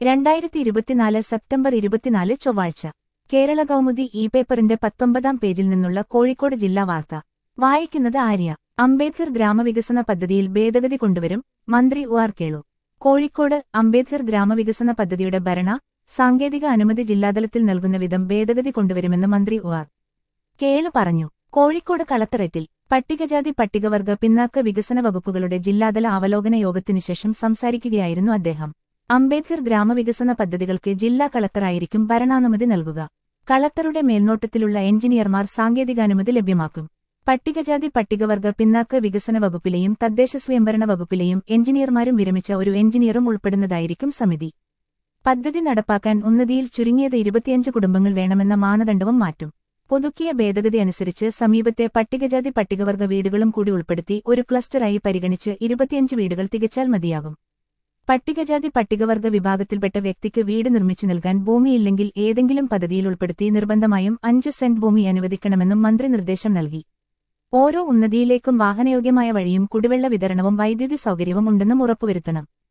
രണ്ടായിരത്തി ഇരുപത്തിനാല് സെപ്റ്റംബർ ഇരുപത്തിനാല് ചൊവ്വാഴ്ച കേരള കൗമുദി ഇ പേപ്പറിന്റെ പത്തൊമ്പതാം പേജിൽ നിന്നുള്ള കോഴിക്കോട് ജില്ലാ വാർത്ത വായിക്കുന്നത് ആര്യ അംബേദ്കർ ഗ്രാമവികസന പദ്ധതിയിൽ ഭേദഗതി കൊണ്ടുവരും മന്ത്രി ഒ ആർ കേളു കോഴിക്കോട് അംബേദ്കർ ഗ്രാമവികസന പദ്ധതിയുടെ ഭരണ സാങ്കേതിക അനുമതി ജില്ലാതലത്തിൽ നൽകുന്ന വിധം ഭേദഗതി കൊണ്ടുവരുമെന്ന് മന്ത്രി ഒ ആർ കേളു പറഞ്ഞു കോഴിക്കോട് കളക്ടറേറ്റിൽ പട്ടികജാതി പട്ടികവർഗ പിന്നാക്ക വികസന വകുപ്പുകളുടെ ജില്ലാതല അവലോകന യോഗത്തിനുശേഷം സംസാരിക്കുകയായിരുന്നു അദ്ദേഹം അംബേദ്കർ ഗ്രാമവികസന പദ്ധതികൾക്ക് ജില്ലാ കളക്ടറായിരിക്കും ഭരണാനുമതി നൽകുക കളക്ടറുടെ മേൽനോട്ടത്തിലുള്ള എഞ്ചിനീയർമാർ സാങ്കേതികാനുമതി ലഭ്യമാക്കും പട്ടികജാതി പട്ടികവർഗ പിന്നാക്ക വികസന വകുപ്പിലെയും തദ്ദേശ സ്വയംഭരണ വകുപ്പിലെയും എഞ്ചിനീയർമാരും വിരമിച്ച ഒരു എഞ്ചിനീയറും ഉൾപ്പെടുന്നതായിരിക്കും സമിതി പദ്ധതി നടപ്പാക്കാൻ ഉന്നതിയിൽ ചുരുങ്ങിയത് ഇരുപത്തിയഞ്ച് കുടുംബങ്ങൾ വേണമെന്ന മാനദണ്ഡവും മാറ്റും പുതുക്കിയ ഭേദഗതി അനുസരിച്ച് സമീപത്തെ പട്ടികജാതി പട്ടികവർഗ വീടുകളും കൂടി ഉൾപ്പെടുത്തി ഒരു ക്ലസ്റ്ററായി പരിഗണിച്ച് ഇരുപത്തിയഞ്ച് വീടുകൾ തികച്ചാൽ മതിയാകും പട്ടികജാതി പട്ടികവർഗ വിഭാഗത്തിൽപ്പെട്ട വ്യക്തിക്ക് വീട് നിർമ്മിച്ചു നൽകാൻ ഭൂമിയില്ലെങ്കിൽ ഏതെങ്കിലും പദ്ധതിയിൽ ഉൾപ്പെടുത്തി നിർബന്ധമായും അഞ്ച് സെന്റ് ഭൂമി അനുവദിക്കണമെന്നും മന്ത്രി നിർദ്ദേശം നൽകി ഓരോ ഉന്നതിയിലേക്കും വാഹനയോഗ്യമായ വഴിയും കുടിവെള്ള വിതരണവും വൈദ്യുതി സൗകര്യവും ഉണ്ടെന്നും ഉറപ്പുവരുത്തണം